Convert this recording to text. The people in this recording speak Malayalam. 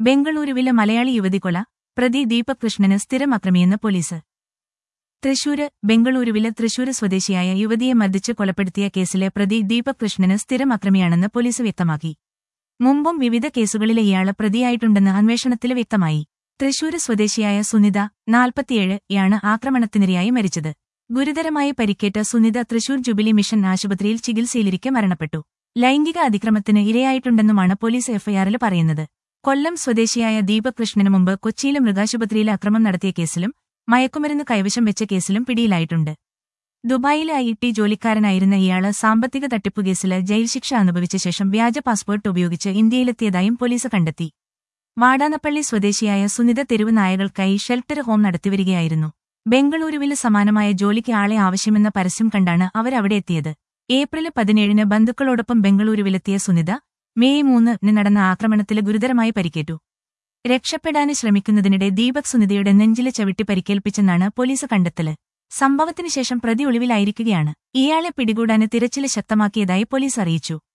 ബംഗളൂരുവിലെ മലയാളി യുവതി കൊല പ്രതി ദീപക് കൃഷ്ണന് സ്ഥിരം അക്രമിയെന്ന് പോലീസ് തൃശൂര് ബംഗളൂരുവിലെ തൃശൂര് സ്വദേശിയായ യുവതിയെ മർദ്ദിച്ച് കൊലപ്പെടുത്തിയ കേസിലെ പ്രതി ദീപക് കൃഷ്ണന് സ്ഥിരം അക്രമിയാണെന്ന് പോലീസ് വ്യക്തമാക്കി മുമ്പും വിവിധ കേസുകളിലെ ഇയാള് പ്രതിയായിട്ടുണ്ടെന്ന് അന്വേഷണത്തിൽ വ്യക്തമായി തൃശൂര് സ്വദേശിയായ സുനിത നാൽപ്പത്തിയേഴ് യാണ് ആക്രമണത്തിനിരയായി മരിച്ചത് ഗുരുതരമായി പരിക്കേറ്റ സുനിത തൃശൂർ ജുബിലി മിഷൻ ആശുപത്രിയിൽ ചികിത്സയിലിരിക്കെ മരണപ്പെട്ടു ലൈംഗിക അതിക്രമത്തിന് ഇരയായിട്ടുണ്ടെന്നുമാണ് പോലീസ് എഫ്ഐആറിൽ പറയുന്നത് കൊല്ലം സ്വദേശിയായ ദീപക് കൃഷ്ണന് മുമ്പ് കൊച്ചിയിലെ മൃഗാശുപത്രിയിൽ അക്രമം നടത്തിയ കേസിലും മയക്കുമരുന്ന് കൈവശം വെച്ച കേസിലും പിടിയിലായിട്ടുണ്ട് ദുബായിലെ ഐ ടി ജോലിക്കാരനായിരുന്ന ഇയാള് സാമ്പത്തിക തട്ടിപ്പുകേസില് ജയിൽ ശിക്ഷ അനുഭവിച്ച ശേഷം വ്യാജ പാസ്പോർട്ട് ഉപയോഗിച്ച് ഇന്ത്യയിലെത്തിയതായും പോലീസ് കണ്ടെത്തി വാടാനപ്പള്ളി സ്വദേശിയായ സുനിത തെരുവ് നായകൾക്കായി ഷെൽട്ടർ ഹോം നടത്തിവരികയായിരുന്നു ബംഗളൂരുവിൽ സമാനമായ ജോലിക്ക് ആളെ ആവശ്യമെന്ന പരസ്യം കണ്ടാണ് അവരവിടെ എത്തിയത് ഏപ്രിൽ പതിനേഴിന് ബന്ധുക്കളോടൊപ്പം ബംഗളൂരുവിലെത്തിയ സുനിത മെയ് മൂന്നിന് നടന്ന ആക്രമണത്തിൽ ഗുരുതരമായി പരിക്കേറ്റു രക്ഷപ്പെടാന് ശ്രമിക്കുന്നതിനിടെ ദീപക് സുനിതയുടെ നെഞ്ചില് ചവിട്ടി പരിക്കേൽപ്പിച്ചെന്നാണ് പോലീസ് കണ്ടെത്തല് സംഭവത്തിന് ശേഷം പ്രതി ഒളിവിലായിരിക്കുകയാണ് ഇയാളെ പിടികൂടാന് തിരച്ചില് ശക്തമാക്കിയതായി പോലീസ് അറിയിച്ചു